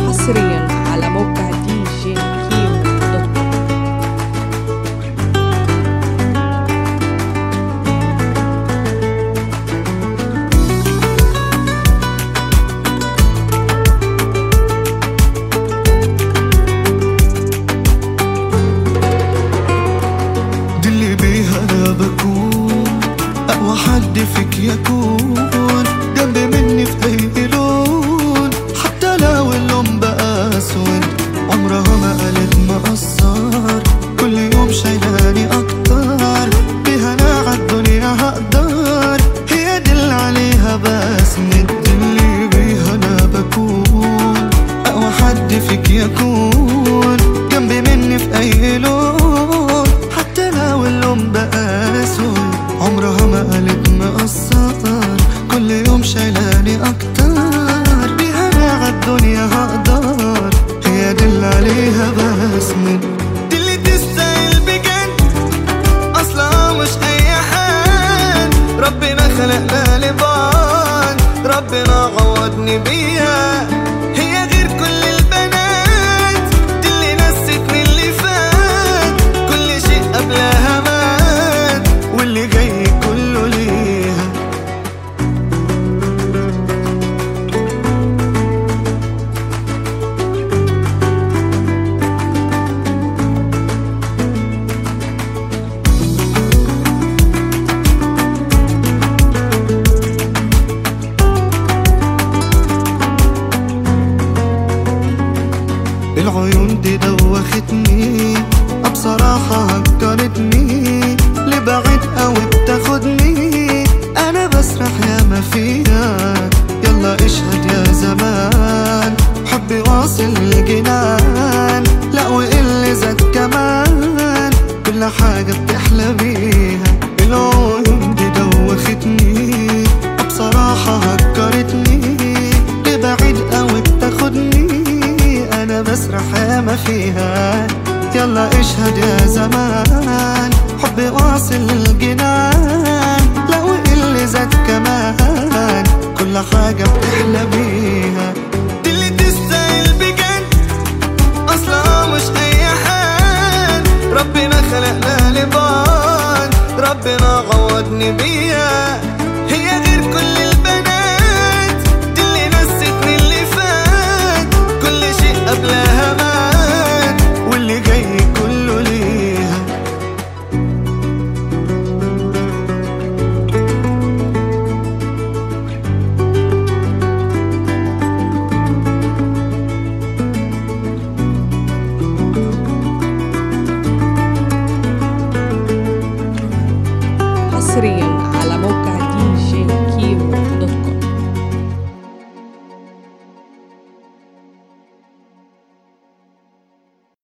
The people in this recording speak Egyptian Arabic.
حصريا على موقع دي جي كيمو دوت كوم دي اللي بيها انا بكون اقوى حد فيك يكون جنبي مني في اي لون حتى لو اللون بقى اسود عمرها ما قالت مقصر كل يوم شايلاني اكتر بيها انا عالدنيا هقدر هي دي اللي عليها بسند دي اللي بيها انا بكون اقوى حد فيك يكون جنبي مني في اي لون حتى لو اللون بقى اسود عمرها ما قالت مقصر كل يوم شايلاني اكتر بيها انا عالدنيا هقدر هي دي اللي عليها بسند دي اللي تستاهل بجد اصلا مش اي حد ربنا خلقنا لبعض ربنا عوضني بيها هي غير كل البنات دي اللي نستني اللي فات كل شيء قبلها مات واللي جاي كله ليها العيون دي دوختني بصراحة هكرتني لبعيد قوي بتاخدني انا بسرح ياما فيها يلا اشهد يا زمان حبي واصل الجنان لا واللي زاد كمان كل حاجة بتحلى بيها العيون دي دوختني بصراحة هكرتني لبعيد قوي بتاخدني انا بسرح ياما فيها يلا اشهد يا زمان حبي واصل الجنان لو اللي زاد كمان كل حاجة بتحلى بيها دي اللي تستاهل بجد اصلا مش اي حد ربنا خلقنا لبعض ربنا عوضني بيها هي غير كل البنات دي اللي نستني اللي فات كل شيء قبلها مات واللي جاي كله ليها حصريا